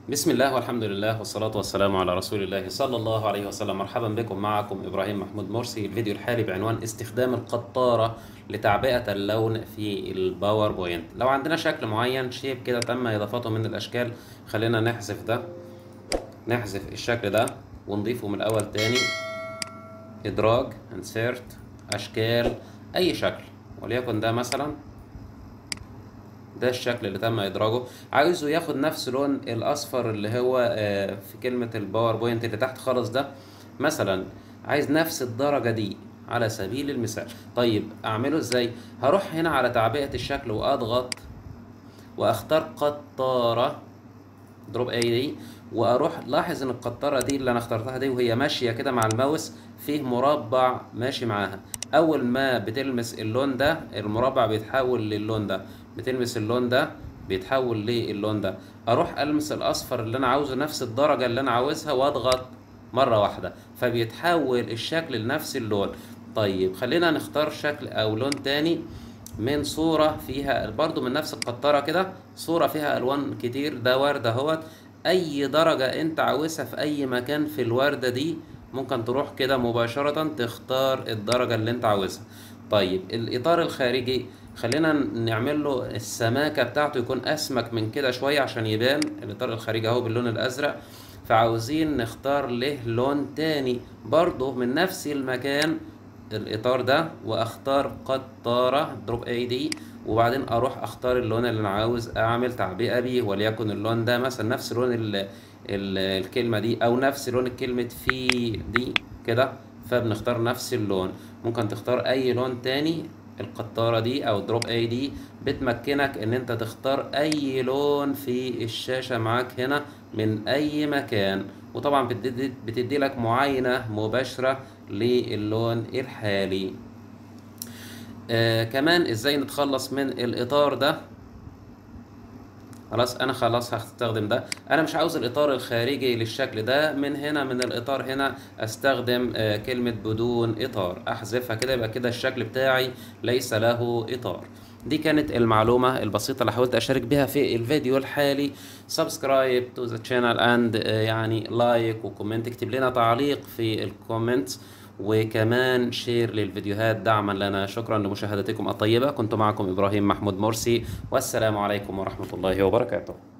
بسم الله والحمد لله والصلاة والسلام على رسول الله صلى الله عليه وسلم مرحبا بكم معكم إبراهيم محمود مرسي الفيديو الحالي بعنوان استخدام القطارة لتعبئة اللون في الباوربوينت لو عندنا شكل معين شيب كده تم إضافته من الأشكال خلينا نحذف ده نحذف الشكل ده ونضيفه من الأول تاني إدراج insert أشكال أي شكل وليكن ده مثلا ده الشكل اللي تم ادراجه عايزه ياخد نفس لون الاصفر اللي هو آه، في كلمة الباوربوينت اللي تحت خالص ده مثلا عايز نفس الدرجة دي على سبيل المثال طيب اعمله ازاي هروح هنا على تعبئة الشكل واضغط واختار قطارة دروب اي دي واروح لاحظ ان القطاره دي اللي انا اخترتها دي وهي ماشيه كده مع الماوس فيه مربع ماشي معاها اول ما بتلمس اللون ده المربع بيتحول للون ده بتلمس اللون ده بيتحول للون ده اروح المس الاصفر اللي انا عاوزه نفس الدرجه اللي انا عاوزها واضغط مره واحده فبيتحول الشكل لنفس اللون طيب خلينا نختار شكل او لون تاني من صورة فيها برضو من نفس القطارة كده صورة فيها ألوان كتير ده وردة اهوت أي درجة أنت عاوزها في أي مكان في الوردة دي ممكن تروح كده مباشرة تختار الدرجة اللي أنت عاوزها طيب الإطار الخارجي خلينا نعمل له السماكة بتاعته يكون أسمك من كده شوية عشان يبان الإطار الخارجي أهو باللون الأزرق فعاوزين نختار له لون تاني برضه من نفس المكان الاطار ده واختار قطاره دروب اي دي وبعدين اروح اختار اللون اللي انا عاوز اعمل تعبئه بيه وليكن اللون ده مثلا نفس لون ال ال الكلمه دي او نفس لون كلمه في دي كده فبنختار نفس اللون ممكن تختار اي لون تاني القطارة دي او دروب اي دي بتمكنك ان انت تختار اي لون في الشاشة معاك هنا من اي مكان وطبعا بتدي, بتدي لك معاينة مباشرة للون الحالي آه كمان ازاي نتخلص من الاطار ده خلاص انا خلاص هستخدم ده انا مش عاوز الاطار الخارجي للشكل ده من هنا من الاطار هنا استخدم آه كلمة بدون اطار احذفها كده يبقى كده الشكل بتاعي ليس له اطار دي كانت المعلومة البسيطة اللي حاولت أشارك بها في الفيديو الحالي سبسكرايب تو ذا channel اند يعني لايك وكومنت اكتب لنا تعليق في الكومنت وكمان شير للفيديوهات دعما لنا شكرا لمشاهدتكم الطيبة كنت معكم إبراهيم محمود مرسي والسلام عليكم ورحمة الله وبركاته